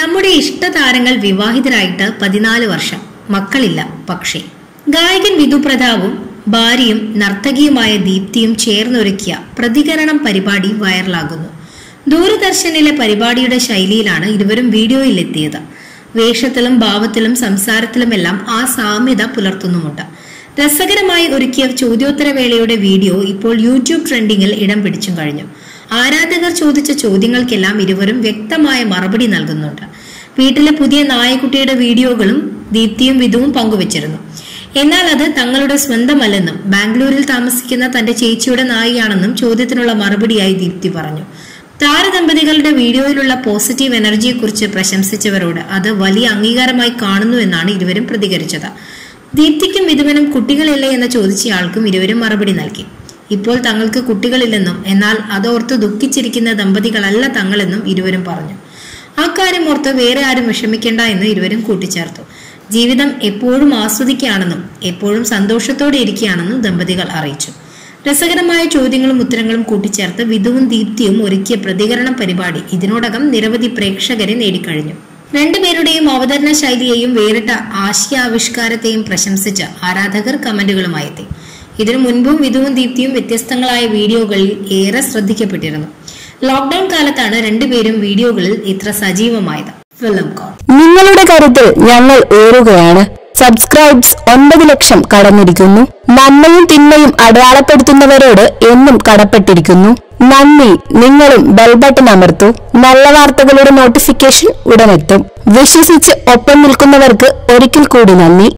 നമ്മുടെ ഇഷ്ടതാരങ്ങൾ വിവാഹിതരായിട്ട് പതിനാല് വർഷം മക്കളില്ല പക്ഷേ ഗായകൻ വിധു പ്രതാപും ഭാര്യയും നർത്തകിയുമായ ദീപ്തിയും ചേർന്നൊരുക്കിയ പ്രതികരണം പരിപാടി വൈറലാകുന്നു ദൂരദർശനിലെ പരിപാടിയുടെ ശൈലിയിലാണ് ഇരുവരും വീഡിയോയിലെത്തിയത് വേഷത്തിലും ഭാവത്തിലും സംസാരത്തിലുമെല്ലാം ആ സാമ്യത പുലർത്തുന്നുമുണ്ട് രസകരമായി ഒരുക്കിയ ചോദ്യോത്തരവേളയുടെ വീഡിയോ ഇപ്പോൾ യൂട്യൂബ് ട്രെൻഡിങ്ങിൽ ഇടം പിടിച്ചും കഴിഞ്ഞു ആരാധകർ ചോദിച്ച ചോദ്യങ്ങൾക്കെല്ലാം ഇരുവരും വ്യക്തമായ മറുപടി നൽകുന്നുണ്ട് വീട്ടിലെ പുതിയ നായക്കുട്ടിയുടെ വീഡിയോകളും ദീപ്തിയും വിധുവും പങ്കുവച്ചിരുന്നു എന്നാൽ അത് തങ്ങളുടെ സ്വന്തമല്ലെന്നും ബാംഗ്ലൂരിൽ താമസിക്കുന്ന തന്റെ ചേച്ചിയുടെ നായിയാണെന്നും ചോദ്യത്തിനുള്ള മറുപടിയായി ദീപ്തി പറഞ്ഞു താരദമ്പതികളുടെ വീഡിയോയിലുള്ള പോസിറ്റീവ് എനർജിയെക്കുറിച്ച് പ്രശംസിച്ചവരോട് അത് വലിയ അംഗീകാരമായി കാണുന്നു എന്നാണ് ഇരുവരും പ്രതികരിച്ചത് ദീപ്തിക്കും വിധുവിനും കുട്ടികളില്ലേ എന്ന് ചോദിച്ചയാൾക്കും ഇരുവരും മറുപടി നൽകി ഇപ്പോൾ തങ്ങൾക്ക് കുട്ടികളില്ലെന്നും എന്നാൽ അതോർത്ത് ദുഃഖിച്ചിരിക്കുന്ന ദമ്പതികളല്ല തങ്ങളെന്നും ഇരുവരും പറഞ്ഞു ആ കാര്യം ഓർത്ത് വേറെ ആരും വിഷമിക്കേണ്ട എന്ന് ഇരുവരും കൂട്ടിച്ചേർത്തു ജീവിതം എപ്പോഴും ആസ്വദിക്കുകയാണെന്നും എപ്പോഴും സന്തോഷത്തോടെ ഇരിക്കുകയാണെന്നും ദമ്പതികൾ അറിയിച്ചു രസകരമായ ചോദ്യങ്ങളും ഉത്തരങ്ങളും കൂട്ടിച്ചേർത്ത് വിധുവും ദീപ്തിയും ഒരുക്കിയ പ്രതികരണ പരിപാടി ഇതിനോടകം നിരവധി പ്രേക്ഷകരെ നേടിക്കഴിഞ്ഞു രണ്ടുപേരുടെയും അവതരണ ശൈലിയെയും വേറിട്ട ആശയാവിഷ്കാരത്തെയും പ്രശംസിച്ച് ആരാധകർ കമന്റുകളുമായി എത്തി ഇതിനു മുൻപും വിധുവും ദീപ്തിയും വ്യത്യസ്തങ്ങളായ വീഡിയോകളിൽ ഏറെ ശ്രദ്ധിക്കപ്പെട്ടിരുന്നു ലോക്ക്ഡൌൺ കാലത്താണ് രണ്ടുപേരും വീഡിയോകളിൽ ഇത്ര സജീവമായത് ഫിലിം കോൾ നിങ്ങളുടെ കരുത്തിൽ ഞങ്ങൾ ഏറുകയാണ് സബ്സ്ക്രൈബ്സ് ഒൻപത് ലക്ഷം കടന്നിരിക്കുന്നു നന്മയും തിന്മയും അടയാളപ്പെടുത്തുന്നവരോട് എന്നും കടപ്പെട്ടിരിക്കുന്നു നന്ദി നിങ്ങളും ബെൽ ബട്ടൺ അമർത്തൂ നല്ല വാർത്തകളുടെ നോട്ടിഫിക്കേഷൻ ഉടനെത്തും വിശ്വസിച്ച് ഒപ്പം നിൽക്കുന്നവർക്ക് ഒരിക്കൽ കൂടി നന്ദി